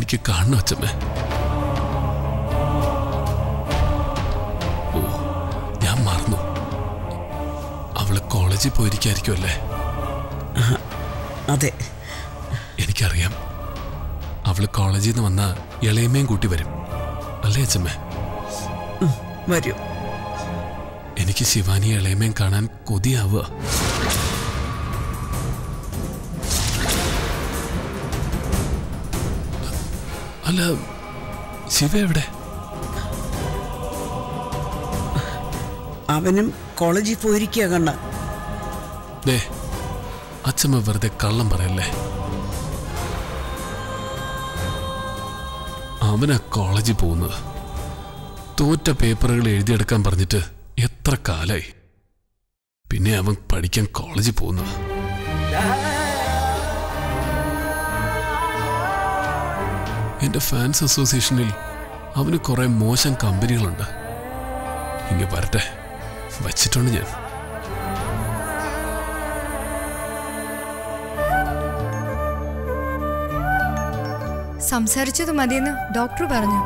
എനിക്ക് കാണണം അച്ഛമ്മേ ഓ ഞാൻ മറന്നു അവള് കോളേജിൽ പോയിരിക്കായിരിക്കുമല്ലേ അതെ എനിക്കറിയാം അവള് കോളേജിൽ നിന്ന് വന്ന ഇളയമ്മയും കൂട്ടി വരും അല്ലേ അച്ഛമ്മേ വരൂ എനിക്ക് ശിവാനി ഇളയമ്മയും കാണാൻ കൊതിയാവുക അല്ല ശിവ എവിടെ അവനും കോളേജിൽ പോയിരിക്കുക കണ്ണ ദേ അച്ഛമ്മ വെറുതെ കള്ളം പറയല്ലേ അവനാ കോളേജിൽ പോകുന്നത് തോറ്റ പേപ്പറുകൾ എഴുതിയെടുക്കാൻ പറഞ്ഞിട്ട് എത്ര കാലായി പിന്നെ അവൻ പഠിക്കാൻ കോളേജിൽ പോകുന്നത് എന്റെ ഫാൻസ് അസോസിയേഷനിൽ അവന് കുറെ മോശം കമ്പനികളുണ്ട് ഇങ്ങ വരട്ടെ വച്ചിട്ടുണ്ട് ഞാൻ സംസാരിച്ചത് മതിയെന്ന് ഡോക്ടർ പറഞ്ഞു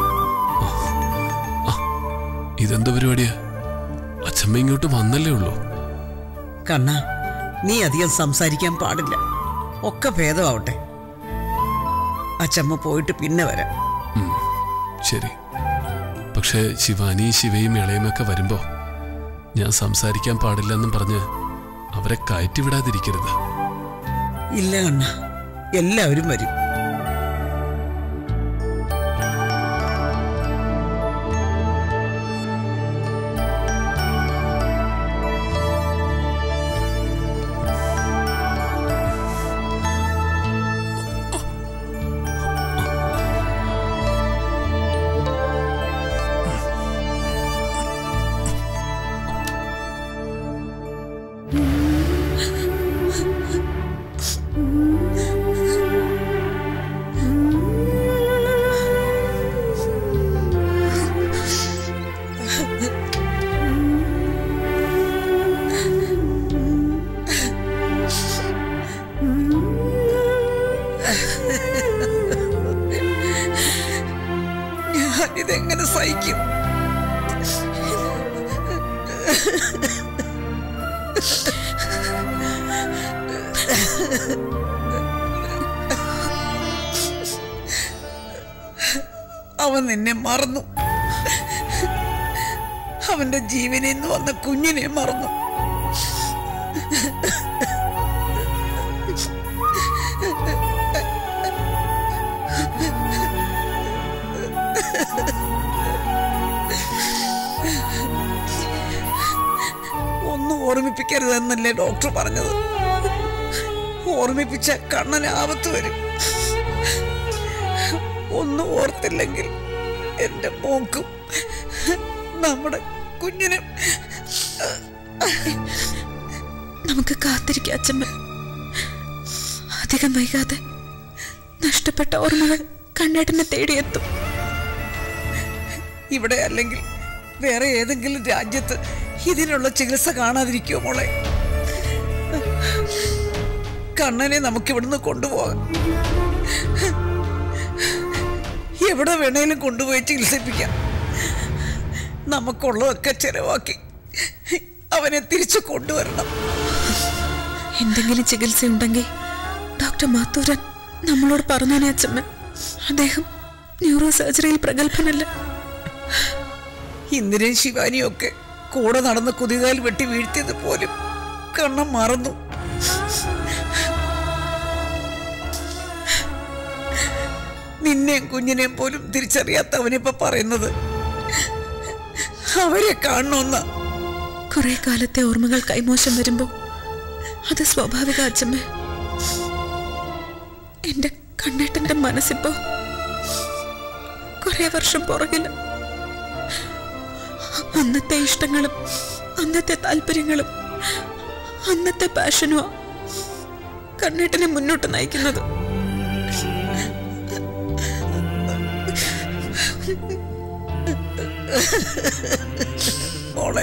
ഇതെന്ത് പരിപാടിയാ അച്ഛമ്മ ഇങ്ങോട്ട് വന്നല്ലേ ഉള്ളൂ കണ്ണ നീ അധികം സംസാരിക്കാൻ പാടില്ല ഒക്കെ ഭേദമാവട്ടെ അച്ചമ്മ പോയിട്ട് പിന്നെ വരാം ഉം, ശരി പക്ഷേ ശിവാനി ശിവയും ഇളയുമൊക്കെ വരുമ്പോ ഞാൻ സംസാരിക്കാൻ പാടില്ലെന്നും പറഞ്ഞ് അവരെ കയറ്റി വിടാതിരിക്കരുത് ഇല്ല കണ്ണ എല്ലാവരും വരും ഞാനിതെങ്ങനെ സഹിക്കും അവൻ നിന്നെ മറന്നു അവന്റെ ജീവനിൽ നിന്ന് വന്ന കുഞ്ഞിനെ മറന്നു ഒന്നും ഓർമ്മിപ്പിക്കരുതെന്നല്ലേ ഡോക്ടർ പറഞ്ഞത് ഓർമ്മിപ്പിച്ച കണ്ണന് ആപത്ത് വരും ഒന്നും ഓർത്തില്ലെങ്കിൽ എന്റെ മോക്കും നമ്മുടെ കുഞ്ഞിനും നമുക്ക് കാത്തിരിക്കാം അച്ഛമ്മ അധികം വൈകാതെ നഷ്ടപ്പെട്ട ഓർമ്മകൾ കണ്ണേട്ടനെ തേടിയെത്തും ഇവിടെ അല്ലെങ്കിൽ വേറെ ഏതെങ്കിലും രാജ്യത്ത് ഇതിനുള്ള ചികിത്സ കാണാതിരിക്കുമോ മോളെ കണ്ണനെ നമുക്ക് ഇവിടുന്ന് കൊണ്ടുപോകാം എവിടെ വേണേലും കൊണ്ടുപോയി ചികിത്സിപ്പിക്കാം നമുക്കുള്ളതൊക്കെ ചെലവാക്കി അവനെ തിരിച്ചു കൊണ്ടുവരണം എന്തെങ്കിലും ചികിത്സ ഉണ്ടെങ്കിൽ ഡോക്ടർ മാത്തൂരൻ നമ്മളോട് പറഞ്ഞേനെ അച്ഛമ്മ അദ്ദേഹം ന്യൂറോ സർജറിയിൽ പ്രഗത്ഭനല്ല ഇന്ദിരയും ശിവാനിയും ഒക്കെ കൂടെ നടന്ന് കുതികാൽ വെട്ടി വീഴ്ത്തിയത് പോലും കണ്ണം മറന്നു നിന്നെയും കുഞ്ഞിനെയും പോലും തിരിച്ചറിയാത്ത അവനിപ്പോ പറയുന്നത് അവരെ കാണണമെന്ന കുറെ കാലത്തെ ഓർമ്മകൾ കൈമോശം വരുമ്പോ അത് സ്വാഭാവിക അച്ഛമ്മ എന്റെ കണ്ണേട്ടന്റെ മനസ്സിപ്പോ കുറെ വർഷം പുറകില് അന്നത്തെ ഇഷ്ടങ്ങളും അന്നത്തെ താല്പര്യങ്ങളും അന്നത്തെ പാഷനുമാ കണ്ണേട്ടനെ മുന്നോട്ട് നയിക്കുന്നത് മോളെ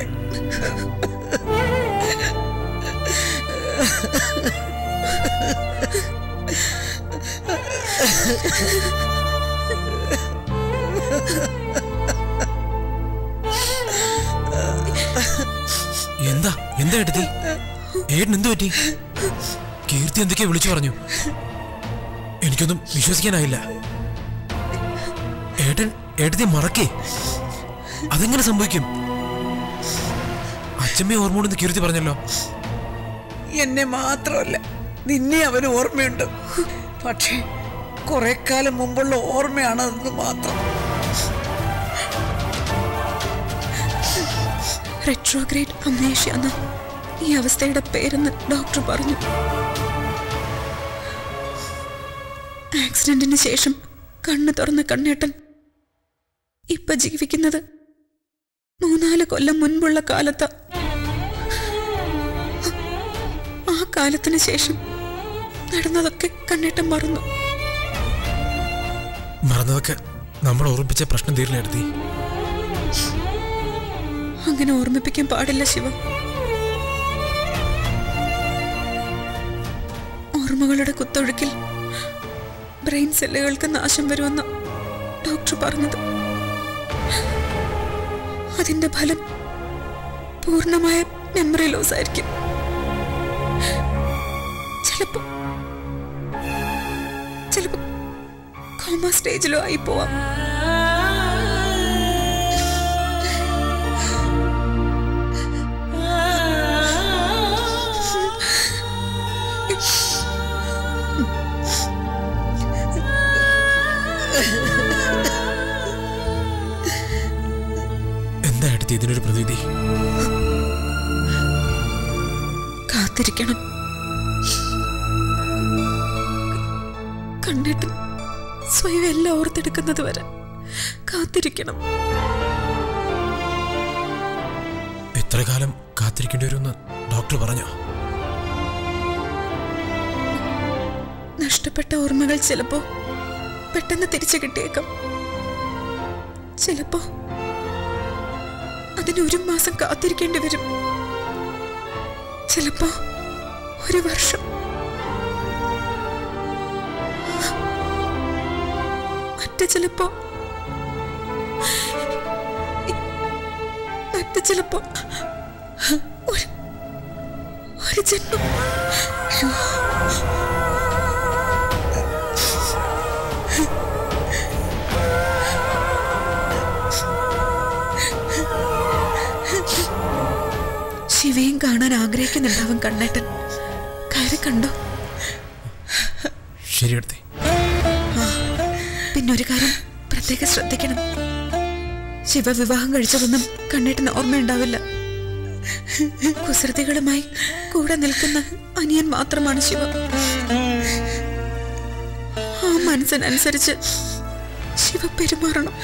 ഏട്ടൻ എന്തു പറ്റി കീർത്തി എന്തൊക്കെയാ വിളിച്ചു പറഞ്ഞു എനിക്കൊന്നും വിശ്വസിക്കാനായില്ല ഏട്ടൻ ഏട്ടത്തെ മറക്കേ അതെങ്ങനെ സംഭവിക്കും അച്ഛമ്മയെ ഓർമ്മയുണ്ടെന്ന് കീർത്തി പറഞ്ഞല്ലോ എന്നെ മാത്രമല്ല നിന്നെ അവന് ഓർമ്മയുണ്ട് പക്ഷേ കുറെ കാലം മുമ്പുള്ള ഓർമ്മയാണതെന്ന് മാത്രം റെട്രോഗ്രേഡ് അമേഷ്യ എന്ന ഈ അവസ്ഥയുടെ പേരെന്ന് ഡോക്ടർ പറഞ്ഞു ആക്സിഡന്റിന് ശേഷം കണ്ണു തുറന്ന കണ്ണേട്ടൻ ഇപ്പൊ ജീവിക്കുന്നത് മൂന്നാല് കൊല്ലം മുൻപുള്ള കാലത്ത് ആ കാലത്തിന് ശേഷം നടന്നതൊക്കെ കണ്ണേട്ടൻ മറന്നു മറന്നതൊക്കെ നമ്മൾ ഓർമ്മിപ്പിച്ച പ്രശ്നം തീരില്ല എടുത്തി അങ്ങനെ ഓർമ്മിപ്പിക്കാൻ പാടില്ല ശിവ ഓർമ്മകളുടെ കുത്തൊഴുക്കിൽ ബ്രെയിൻ സെല്ലുകൾക്ക് നാശം വരുമെന്ന് ഡോക്ടർ പറഞ്ഞത് അതിന്റെ ഫലം പൂർണ്ണമായ മെമ്മറി ലോസ് ആയിരിക്കും ചിലപ്പോ ചിലപ്പോ കോമ സ്റ്റേജിലോ ആയി പോവാം എന്താ എടുത്തി ഇതിനൊരു പ്രതിവിധി കാത്തിരിക്കണം കണ്ടിട്ട് സ്വയം എല്ലാം ഓർത്തെടുക്കുന്നത് വരെ കാത്തിരിക്കണം എത്ര കാലം കാത്തിരിക്കേണ്ടി വരുമെന്ന് ഡോക്ടർ പറഞ്ഞോ നഷ്ടപ്പെട്ട ഓർമ്മകൾ ചിലപ്പോ പെട്ടെന്ന് തിരിച്ചു കിട്ടിയേക്കാം ചിലപ്പോ അതിന് ഒരു മാസം കാത്തിരിക്കേണ്ടി വരും ചിലപ്പോ ഒരു വർഷം മറ്റു ചിലപ്പോ മറ്റു ചിലപ്പോ ഒരു ഒരു ജന്മം ശിവയും കാണാൻ ആഗ്രഹിക്കുന്നുണ്ടാവും കണ്ണേട്ടൻ കയറി കണ്ടോ ശരി എടുത്തി പിന്നെ ഒരു കാര്യം പ്രത്യേകം ശ്രദ്ധിക്കണം ശിവ വിവാഹം കഴിച്ചതൊന്നും കണ്ണേട്ടന് ഓർമ്മയുണ്ടാവില്ല കുസൃതികളുമായി കൂടെ നിൽക്കുന്ന അനിയൻ മാത്രമാണ് ശിവ ആ മനസ്സിനനുസരിച്ച് ശിവ പെരുമാറണം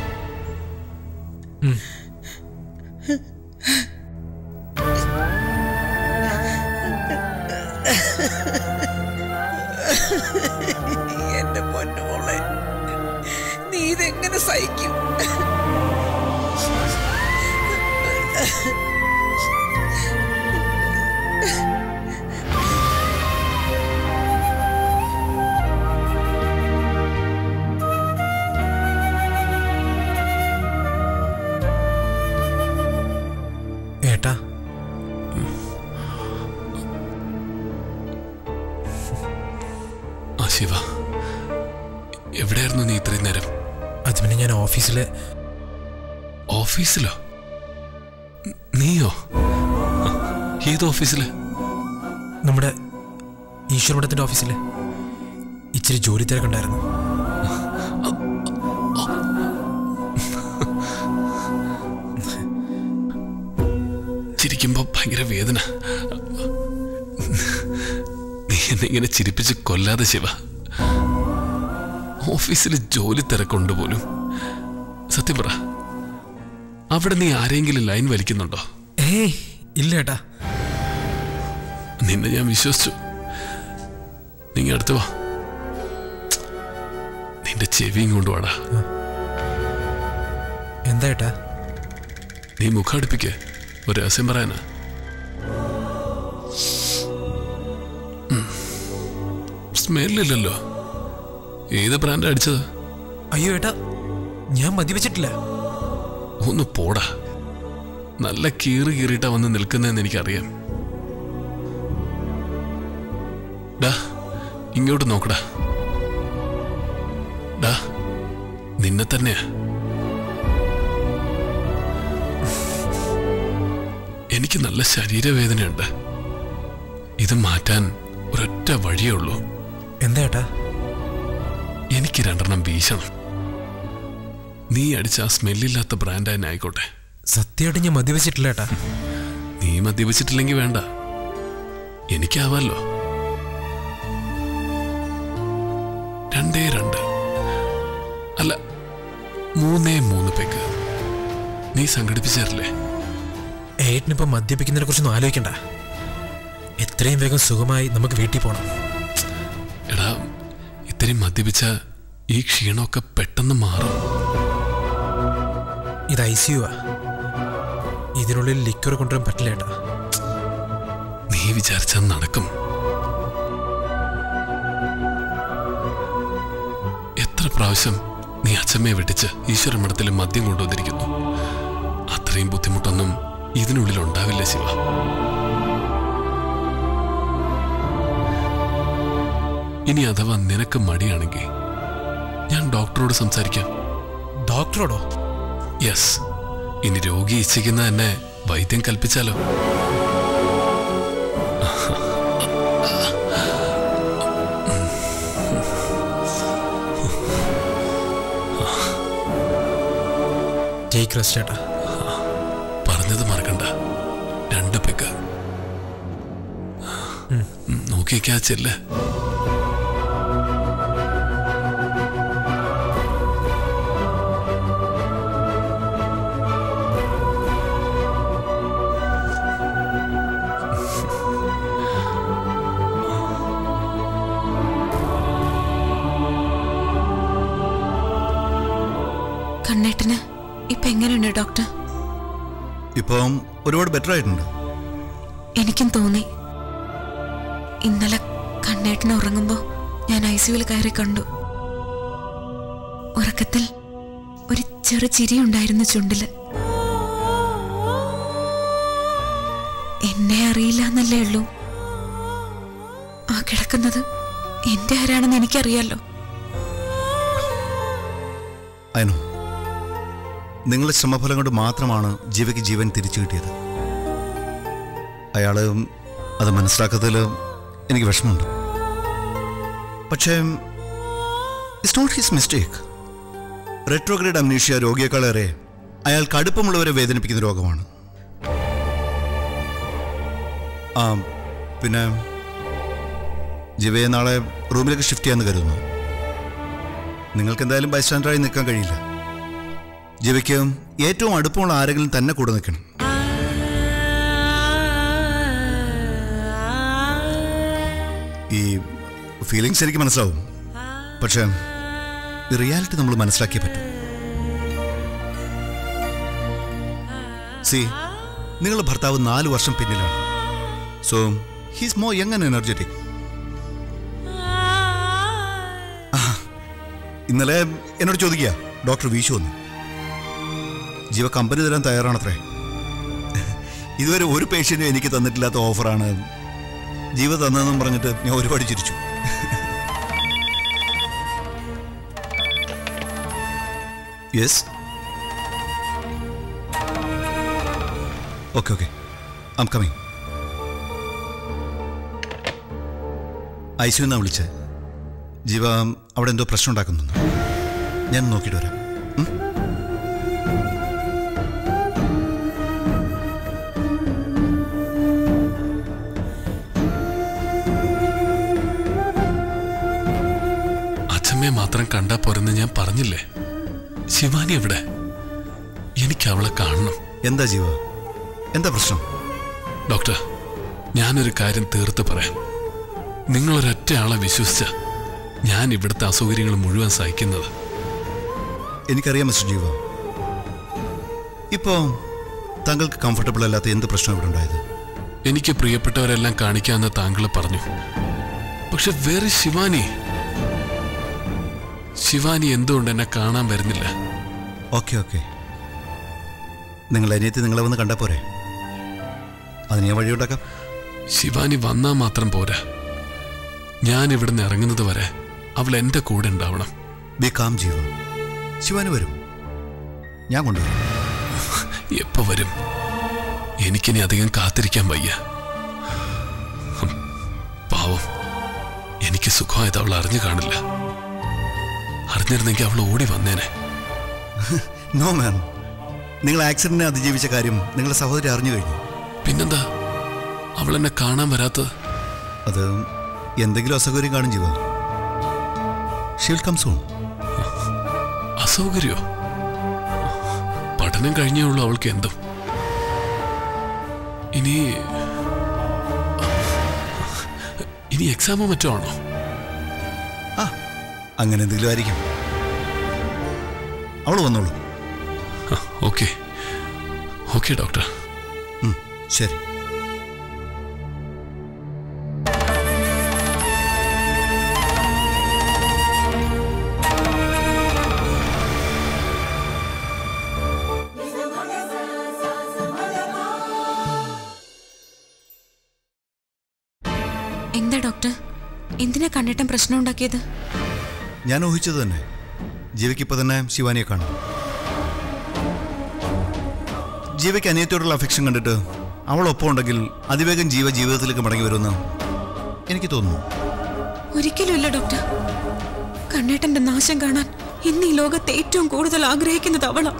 എന്റെ പൊന്നുമോളെ നീ ഇതെങ്ങനെ സഹിക്കും ഏട്ടാ ആ ശിവ എവിടെയായിരുന്നു നീ ഇത്രയും നേരം അത് പിന്നെ ഞാൻ ഓഫീസിലെ ഓഫീസിലോ ന- നീയോ ആ, ഏത് ഓഫീസില് നമ്മുടെ ഈശ്വരമഠത്തിന്റെ ഓഫീസിലെ ഇച്ചിരി ജോലി തിരക്കുണ്ടായിരുന്നു ചിരിക്കുമ്പോ ഭയങ്കര വേദന നീ എന്നെ ഇങ്ങനെ ചിരിപ്പിച്ച് കൊല്ലാതെ ശിവ ഓഫീസിൽ ജോലി തിരക്കുണ്ട് പോലും സത്യം പറ അവിടെ നീ ആരെങ്കിലും ലൈൻ വലിക്കുന്നുണ്ടോ ഏയ് ഇല്ല ഏട്ടാ നിന്നെ ഞാൻ വിശ്വസിച്ചു നീ അടുത്ത് വാ നിന്റെ ചെവിയും കൊണ്ടുവാടാ എന്താ ഏട്ടാ നീ മുഖം അടുപ്പിക്ക് ഒരു രഹസ്യം പറയാനാ ഉം. സ്മെല്ലില്ലല്ലോ ഏത് ബ്രാൻഡ് അടിച്ചത് അയ്യോ ഏട്ടാ ഞാൻ മദ്യപിച്ചിട്ടില്ല ഒന്ന് പോടാ നല്ല കീറി കീറിയിട്ടാ വന്ന് നിൽക്കുന്നതെന്ന് എനിക്കറിയാം ഡാ ഇങ്ങോട്ട് നോക്കടാ ഡാ നിന്നെ തന്നെയാ എനിക്ക് നല്ല ശരീരവേദനയുണ്ട് ഇത് മാറ്റാൻ ഒരൊറ്റ വഴിയേ ഉള്ളൂ എന്താ ഏട്ടാ എനിക്ക് രണ്ടെണ്ണം വീശണം നീ അടിച്ച ആ സ്മെല്ലില്ലാത്ത ബ്രാൻഡ് തന്നെ ആയിക്കോട്ടെ സത്യമായിട്ട് ഞാൻ മദ്യവെച്ചിട്ടില്ല ഏട്ടാ നീ മദ്യപിച്ചിട്ടില്ലെങ്കിൽ വേണ്ട എനിക്കാവാലോ രണ്ടേ രണ്ട് അല്ല മൂന്നേ മൂന്ന് പെഗ് നീ സംഘടിപ്പിച്ചതല്ലേ ഏട്ടനിപ്പോ മദ്യപിക്കുന്നതിനെ കുറിച്ചൊന്നും ആലോചിക്കണ്ട എത്രയും വേഗം സുഖമായി നമുക്ക് വീട്ടിൽ പോകണം എടാ ഇത്രയും മദ്യപിച്ച ഈ ക്ഷീണമൊക്കെ പെട്ടെന്ന് മാറും ഇത് ഐ സി യു ആ ഇതിനുള്ളിൽ ലിക്വർ കൊണ്ടുവരാൻ പറ്റില്ല ഏട്ടാ നീ വിചാരിച്ചാൽ നടക്കും എത്ര പ്രാവശ്യം നീ അച്ഛമ്മയെ വെട്ടിച്ച് ഈശ്വരമഠത്തിൽ മദ്യം കൊണ്ടുവന്നിരിക്കുന്നു അത്രയും ബുദ്ധിമുട്ടൊന്നും ഇതിനുള്ളിൽ ഉണ്ടാവില്ല ശിവ ഇനി അഥവാ നിനക്ക് മടിയാണെങ്കിൽ ഞാൻ ഡോക്ടറോട് സംസാരിക്കാം ഡോക്ടറോടോ യെസ് ഇനി രോഗി ഇച്ഛിക്കുന്ന തന്നെ വൈദ്യം കൽപ്പിച്ചാലോ ടേക്ക് റെസ്റ്റ് ഏട്ടാ പറഞ്ഞത് മറക്കണ്ട രണ്ട് പെഗ് നോക്കിക്കാ ചെല്ല് കണ്ണേട്ടന് ഇപ്പൊ എങ്ങനെയുണ്ട് ഡോക്ടർ ഇപ്പം ഒരുപാട് ബെറ്റർ ആയിട്ടുണ്ട് എനിക്കും തോന്നി ഇന്നലെ കണ്ണേട്ടന് ഉറങ്ങുമ്പോ ഞാൻ ഐ സിയുവിൽ കയറി കണ്ടു ഉറക്കത്തിൽ ഒരു ചെറു ചിരി ഉണ്ടായിരുന്നു ചുണ്ടില് എന്നെ അറിയില്ല എന്നല്ലേ ഉള്ളൂ ആ കിടക്കുന്നത് എന്റെ ആരാണെന്ന് എനിക്കറിയാലോ അതിനോ നിങ്ങളുടെ ശ്രമഫലം കൊണ്ട് മാത്രമാണ് ജീവയ്ക്ക് ജീവൻ തിരിച്ചു കിട്ടിയത് അയാള് അത് മനസ്സിലാക്കുന്നതിൽ എനിക്ക് വിഷമമുണ്ട് പക്ഷേ it's not his mistake retrograde amnesia രോഗിയേക്കാളേറെ അയാൾക്ക് അടുപ്പമുള്ളവരെ വേദനിപ്പിക്കുന്ന രോഗമാണ് ആ പിന്നെ ജീവയെ നാളെ റൂമിലേക്ക് ഷിഫ്റ്റ് ചെയ്യാമെന്ന് കരുതുന്നു നിങ്ങൾക്ക് എന്തായാലും ബൈസ്റ്റാൻഡറായി നിൽക്കാൻ കഴിയില്ല ജീവയ്ക്ക് ഏറ്റവും അടുപ്പമുള്ള ആരെങ്കിലും തന്നെ കൂടെ നിൽക്കണം ഈ ഫീലിങ്സ് എനിക്ക് മനസ്സിലാവും പക്ഷേ ഈ റിയാലിറ്റി നമ്മൾ മനസ്സിലാക്കിയേ പറ്റൂ സി നിങ്ങളുടെ ഭർത്താവ് നാല് വർഷം പിന്നിലാണ് so he's more young and energetic ഇന്നലെ എന്നോട് ചോദിക്കുക ഡോക്ടർ വീശു വന്നു ജീവ കമ്പനി തരാൻ തയ്യാറാണത്രേ ഇതുവരെ ഒരു പേഷ്യന്റും എനിക്ക് തന്നിട്ടില്ലാത്ത ഓഫറാണ് ജീവ തന്നതെന്നും പറഞ്ഞിട്ട് ഞാൻ ഒരുപാട് ചിരിച്ചു yes okay okay I'm coming ICU എന്നാ വിളിച്ചേ ജീവ അവിടെ എന്തോ പ്രശ്നം ഉണ്ടാക്കുന്നു ഞാൻ നോക്കിയിട്ട് വരാം ഉം? അച്ഛമ്മയെ മാത്രം കണ്ടാ പോരെന്ന് ഞാൻ പറഞ്ഞില്ലേ ശിവാനി എവിടെ എനിക്ക് അവളെ കാണണം എന്താ ജീവ എന്താ പ്രശ്നം ഡോക്ടർ ഞാനൊരു കാര്യം തീർത്ത് പറയാം നിങ്ങളൊരൊറ്റ ആളെ വിശ്വസിച്ച ഞാൻ ഇവിടുത്തെ അസൗകര്യങ്ങൾ മുഴുവൻ സഹിക്കുന്നത് എനിക്കറിയാം മിസ്റ്റർ ജീവ ഇപ്പോ താങ്കൾക്ക് കംഫർട്ടബിൾ അല്ലാത്ത എന്ത് പ്രശ്നം ഇവിടെ ഉണ്ടായത് എനിക്ക് പ്രിയപ്പെട്ടവരെല്ലാം കാണിക്കാമെന്ന് താങ്കൾ പറഞ്ഞു പക്ഷെ വേറെ ശിവാനി ശിവാനി എന്തുകൊണ്ട് എന്നെ കാണാൻ വരുന്നില്ല ഓക്കെ ഓക്കെ നിങ്ങൾ അനിയത്തി നിങ്ങളെ വന്ന് കണ്ടാൽ പോരെ അതിന് ഞാൻ വഴിയുണ്ടാക്കാം ശിവാനി വന്നാൽ മാത്രം പോരാ ഞാൻ ഇവിടുന്ന് ഇറങ്ങുന്നത് വരെ അവൾ എൻ്റെ കൂടെ ഉണ്ടാവണം ബി കാം ജീവ ശിവാനി വരും ഞാൻ കൊണ്ടുവരും എപ്പോ വരും എനിക്കിനി അധികം കാത്തിരിക്കാൻ വയ്യ ഹും, പാവം എനിക്ക് സുഖമായത് അവൾ അറിഞ്ഞു കാണില്ല അറിഞ്ഞിരുന്നെങ്കിൽ അവൾ ഓടി വന്നേനെ നോ മാം നിങ്ങൾ ആക്സിഡന്റിനെ അതിജീവിച്ച കാര്യം നിങ്ങളുടെ സഹോദരി അറിഞ്ഞു കഴിഞ്ഞു പിന്നെന്താ അവൾ എന്നെ കാണാൻ വരാത്തത് അത് എന്തെങ്കിലും അസൗകര്യം കാണും ജീവ ഷീൽ കം സൂൺ അസൗകര്യോ പഠനം കഴിഞ്ഞേ ഉള്ളൂ അവൾക്ക് എന്തും ഇനി ഇനി എക്സാമോ മറ്റോ ആണോ ആ അങ്ങനെ എന്തെങ്കിലും ആയിരിക്കും അവൾ വന്നോളൂ ഓക്കെ ഓക്കെ ഡോക്ടർ ഉം, ശരി എന്താ ഡോക്ടർ എന്തിനാ കണ്ണേട്ടൻ പ്രശ്നം ഉണ്ടാക്കിയത് ഞാൻ ഊഹിച്ചത് തന്നെ ജീവയ്ക്ക് ഇപ്പൊ തന്നെ ശിവാനിയെ കാണും ജീവയ്ക്ക് അനിയത്തോടുള്ള അഫെക്ഷൻ കണ്ടിട്ട് അവളൊപ്പം ഉണ്ടെങ്കിൽ അതിവേഗം ജീവ ജീവിതത്തിലേക്ക് മടങ്ങി വരുമെന്ന് എനിക്ക് തോന്നുന്നു ഒരിക്കലും ഇല്ല ഡോക്ടർ കണ്ണേട്ടന്റെ നാശം കാണാൻ ഇന്ന് ഈ ലോകത്ത് ഏറ്റവും കൂടുതൽ ആഗ്രഹിക്കുന്നത് അവളാ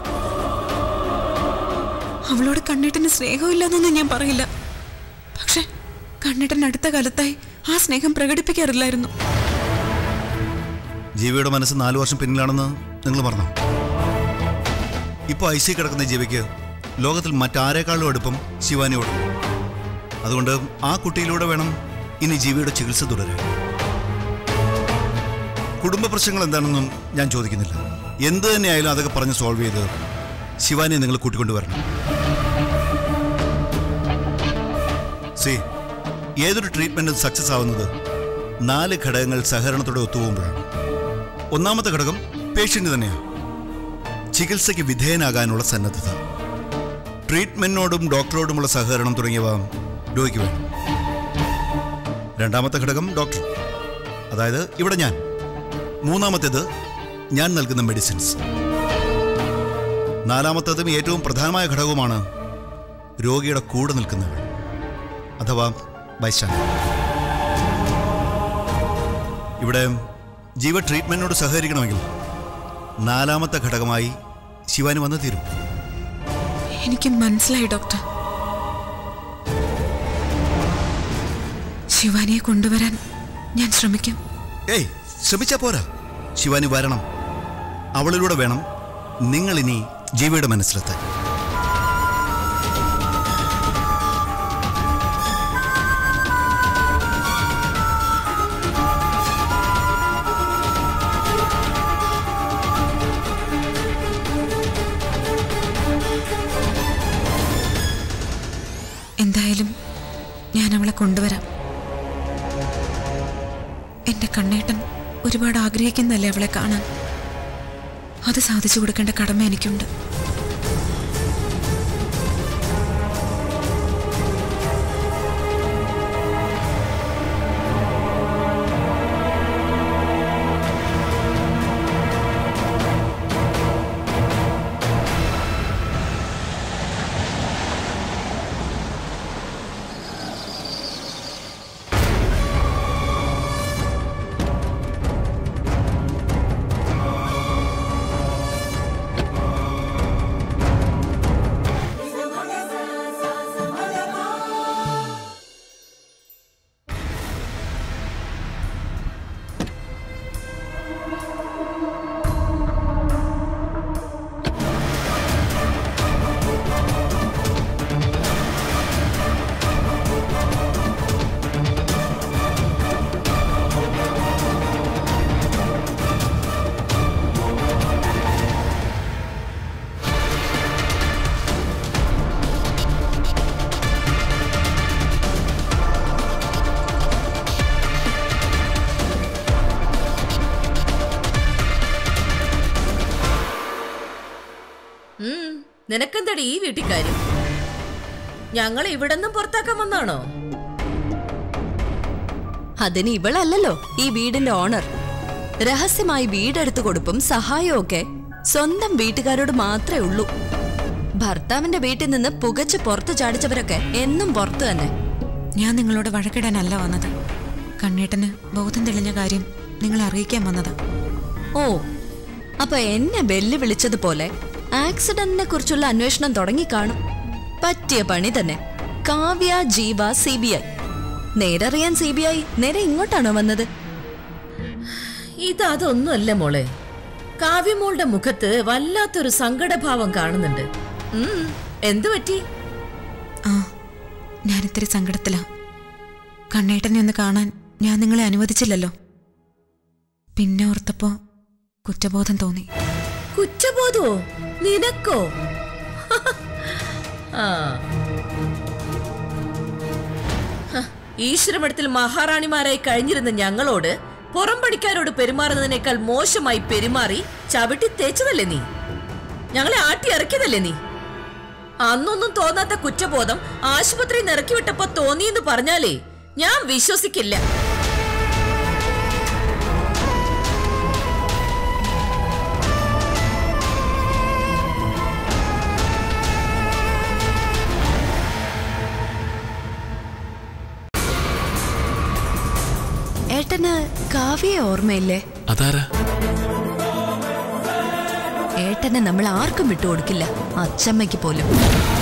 അവളോട് കണ്ണേട്ടന് സ്നേഹമില്ലെന്നൊന്നും ഞാൻ പറയില്ല പക്ഷെ കണ്ണേട്ടൻ അടുത്ത കാലത്തായി ആ സ്നേഹം പ്രകടിപ്പിക്കാറില്ലായിരുന്നു ജീവിയുടെ മനസ്സ് നാലു വർഷം പിന്നിലാണെന്ന് നിങ്ങൾ പറഞ്ഞു ഇപ്പോൾ ഐ സി കിടക്കുന്ന ജീവിക്ക് ലോകത്തിൽ മറ്റാരേക്കാളും അടുപ്പം ശിവാനിയോട് അതുകൊണ്ട് ആ കുട്ടിയിലൂടെ വേണം ഇനി ജീവിയുടെ ചികിത്സ തുടരാൻ കുടുംബ പ്രശ്നങ്ങൾ എന്താണെന്നും ഞാൻ ചോദിക്കുന്നില്ല എന്ത് തന്നെയായാലും അതൊക്കെ പറഞ്ഞ് സോൾവ് ചെയ്ത് ശിവാനിയെ നിങ്ങൾ കൂട്ടിക്കൊണ്ടുവരണം സി ഏതൊരു ട്രീറ്റ്മെന്റും സക്സസ് ആവുന്നത് നാല് ഘടകങ്ങൾ സഹകരണത്തോടെ ഒത്തുപോകുമ്പോഴാണ് ഒന്നാമത്തെ ഘടകം പേഷ്യന്റ് തന്നെയാണ് ചികിത്സയ്ക്ക് വിധേയനാകാനുള്ള സന്നദ്ധത ട്രീറ്റ്മെന്റിനോടും ഡോക്ടറോടുമുള്ള സഹകരണം തുടങ്ങിയവ രോഗിക്ക് വേണം രണ്ടാമത്തെ ഘടകം ഡോക്ടർ അതായത് ഇവിടെ ഞാൻ മൂന്നാമത്തേത് ഞാൻ നൽകുന്ന മെഡിസിൻസ് നാലാമത്തേതും ഏറ്റവും പ്രധാനമായ ഘടകവുമാണ് രോഗിയുടെ കൂടെ നിൽക്കുന്നവർ അഥവാ ബൈസ്റ്റാൻഡർ ഇവിടെ ജീവ ട്രീറ്റ്മെന്റിനോട് സഹകരിക്കണമെങ്കിൽ നാലാമത്തെ ഘടകമായി ശിവാനി വന്നു തീരും എനിക്ക് മനസ്സിലായി ഡോക്ടർ ശിവാനിയെ കൊണ്ടുവരാൻ ഞാൻ ശ്രമിക്കാം ഏയ് ശ്രമിച്ചാ പോരാ ശിവാനി വരണം അവളിലൂടെ വേണം നിങ്ങൾ ഇനി ജീവയുടെ മനസ്സിലെത്താൻ എന്തായാലും ഞാൻ അവളെ കൊണ്ടുവരാം എന്റെ കണ്ണേട്ടൻ ഒരുപാട് ആഗ്രഹിക്കുന്നല്ലേ അവളെ കാണാൻ അത് സാധിച്ചു കൊടുക്കേണ്ട കടമ എനിക്കുണ്ട് ഉം, നിനക്കെന്താടി ഈ വീട്ടിൽ കാര്യം ഞങ്ങൾ ഇവിടെ നിന്നും പുറത്താക്കാൻ വന്നാണോ അതിന് ഇവളല്ലല്ലോ ഈ വീടിന്റെ ഓണർ രഹസ്യമായി വീടെടുത്തു കൊടുപ്പും സഹായവും ഒക്കെ സ്വന്തം വീട്ടുകാരോട് മാത്രമേ ഉള്ളൂ ഭർത്താവിന്റെ വീട്ടിൽ നിന്ന് പുകച്ച് പുറത്തു ചാടിച്ചവരൊക്കെ എന്നും പുറത്തു തന്നെ ഞാൻ നിങ്ങളോട് വഴക്കിടാനല്ല വന്നത് കണ്ണേട്ടന് ബോധം തെളിഞ്ഞ കാര്യം നിങ്ങളെ അറിയിക്കാൻ വന്നതാ ഓ അപ്പൊ എന്നെ വെല്ലുവിളിച്ചതുപോലെ ആക്സിഡന്റിനെ കുറിച്ചുള്ള അന്വേഷണം തുടങ്ങിക്കാണും പറ്റിയ പണി തന്നെ Kavya Jeeva C B I Nerariyan C B I നേരെ ഇങ്ങോട്ടാണോ വന്നത് ഇത് അതൊന്നുമല്ല മോളെ കാവ്യമോളുടെ മുഖത്ത് വല്ലാത്തൊരു സങ്കടഭാവം കാണുന്നുണ്ട് ഉം, എന്തു പറ്റി ആ ഞാനിത്തിരി സങ്കടത്തിലാ കണ്ണേട്ടനെ ഒന്ന് കാണാൻ ഞാൻ നിങ്ങളെ അനുവദിച്ചില്ലല്ലോ പിന്നെ ഓർത്തപ്പോ കുറ്റബോധം തോന്നി കുറ്റബോധോ നിനക്കോ ആ ഹ, ഈശ്വരമഠത്തിൽ മഹാറാണിമാരായി കഴിഞ്ഞിരുന്ന ഞങ്ങളോട് പുറംപടിക്കാരോട് പെരുമാറുന്നതിനേക്കാൾ മോശമായി പെരുമാറി ചവിട്ടി തേച്ചതല്ലേ നീ ഞങ്ങളെ ആട്ടി ഇറക്കിയതല്ലേ നീ അന്നൊന്നും തോന്നാത്ത കുറ്റബോധം ആശുപത്രി നിറക്കി വിട്ടപ്പോ തോന്നിയെന്ന് പറഞ്ഞാലേ ഞാൻ വിശ്വസിക്കില്ല ഏട്ടന് കാവ്യ ഓർമ്മയില്ലേ അതാരാ ഏട്ടനെ നമ്മൾ ആർക്കും വിട്ടുകൊടുക്കില്ല അച്ചമ്മയ്ക്ക് പോലും